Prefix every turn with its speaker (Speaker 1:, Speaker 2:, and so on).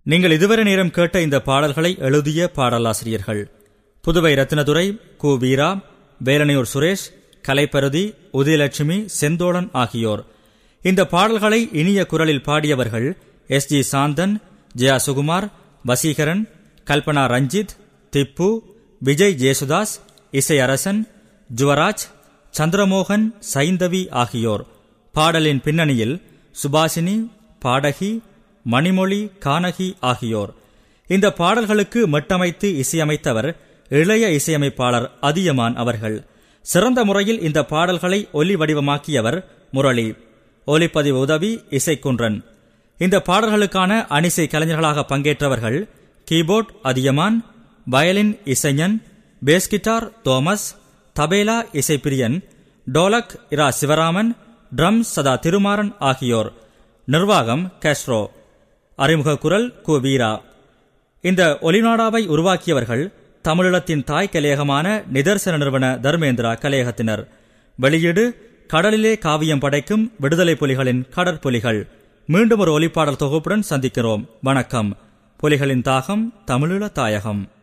Speaker 1: நீங்கள் இதுவரை நேரம் கேட்ட இந்த பாடல்களை எழுதிய பாடலாசிரியர்கள் புதுவை ரத்னதுரை கு வீரா வேலனையூர் சுரேஷ் கலைப்பருதி உதயலட்சுமி செந்தோழன் ஆகியோர் இந்த பாடல்களை இனிய குரலில் பாடியவர்கள் எஸ் ஜி சாந்தன் ஜெயா சுகுமார் வசீகரன் கல்பனா ரஞ்சித் திப்பு விஜய் ஜேசுதாஸ் இசை அரசன் ஜுவராஜ் சந்திரமோகன் சைந்தவி ஆகியோர் பாடலின் பின்னணியில் சுபாசினி பாடகி மணிமொழி கானகி ஆகியோர் இந்த பாடல்களுக்கு மட்டமைத்து இசையமைத்தவர் இளைய இசையமைப்பாளர் அதியமான் அவர்கள் சிறந்த முறையில் இந்த பாடல்களை ஒலி வடிவமாக்கியவர் முரளி ஒலிப்பதிவு உதவி இசைக்குன்றன் இந்த பாடல்களுக்கான அணிசை கலைஞர்களாக பங்கேற்றவர்கள் keyboard Athiyaman violin Isaignan bass guitar Thomas tabla Isaippiriyan dholak Ira Sivaraman drum Sadha Thirumaran ஆகியோர் நிர்வாகம் கேஸ்ட்ரோ அறிமுக குரல் கு வீரா இந்த ஒலிநாடாவை உருவாக்கியவர்கள் தமிழீழத்தின் தாய் கலையகமான நிதர்சன நிறுவன தர்மேந்திரா கலையகத்தினர் வெளியீடு கடலிலே காவியம் படைக்கும் விடுதலை புலிகளின் கடற்புலிகள் மீண்டும் ஒரு ஒலிப்பாடல் தொகுப்புடன் சந்திக்கிறோம் வணக்கம் புலிகளின் தாகம் தமிழீழ தாயகம்